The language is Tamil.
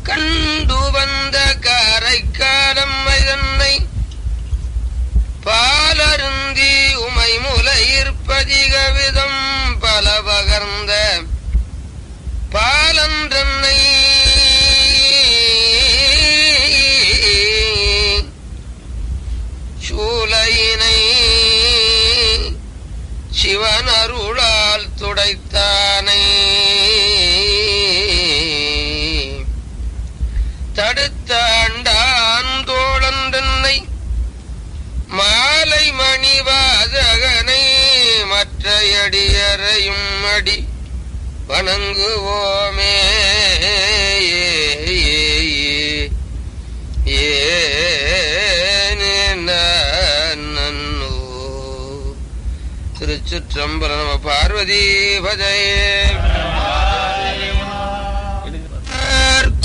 கண்டு வந்த காரைக்காலம்மை தன்னை பாலருந்தி உமை முலையிற்பதிக விதம் பல பகர்ந்த பாலன்றன்னை சூலையினை சிவன் அருளால் துடைத்தானை தடுத்தாண்டான் தோழன் தன்னை மாலை மணிவாதகனை மற்ற அடியறையும் அடி வணங்குவோமே திருச்சுற்றம்பல நம பார்வதி பஜயே